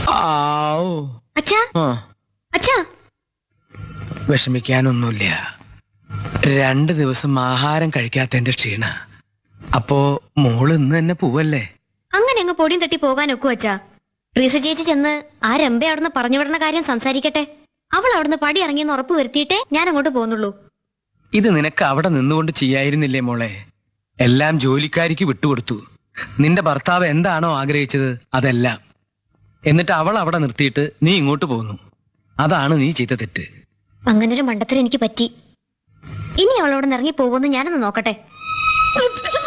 ആവൂ. അച്ഛാ ആ അച്ഛാ വിഷമിക്കാനൊന്നുമില്ല രണ്ട് ദിവസം ആഹാരം കഴിക്കാത്തതിന്റെ ക്ഷീണ അപ്പോ മോള് ഇന്ന് തന്നെ പോവല്ലേ അങ്ങനെ അങ്ങ് പൊടിയും തട്ടി പോകാൻ ഒക്കു അച്ഛാ റീസ ചേച്ചി ചെന്ന് ആ രമ്പ അവിടുന്ന് പറഞ്ഞു വിടുന്ന കാര്യം സംസാരിക്കട്ടെ അവൾ അവിടുന്ന് പടി ഇറങ്ങിയെന്ന് ഉറപ്പ് വരുത്തിയിട്ടേ ഞാൻ അങ്ങോട്ട് പോകുന്നുള്ളൂ ഇത് നിനക്ക് അവിടെ നിന്നുകൊണ്ട് ചെയ്യായിരുന്നില്ലേ മോളെ എല്ലാം ജോലിക്കാരിക്ക് വിട്ടുകൊടുത്തു നിന്റെ ഭർത്താവ് എന്താണോ ആഗ്രഹിച്ചത് അതെല്ലാം എന്നിട്ട് അവൾ അവിടെ നിർത്തിയിട്ട് നീ ഇങ്ങോട്ട് പോന്നു അതാണ് നീ ചെയ്ത തെറ്റ് അങ്ങനെ ഒരു മണ്ടത്തരം എനിക്ക് പറ്റി ഇനി അവൾ അവിടെ നിന്ന് ഇറങ്ങി പോകുമെന്ന് ഞാനൊന്ന് നോക്കട്ടെ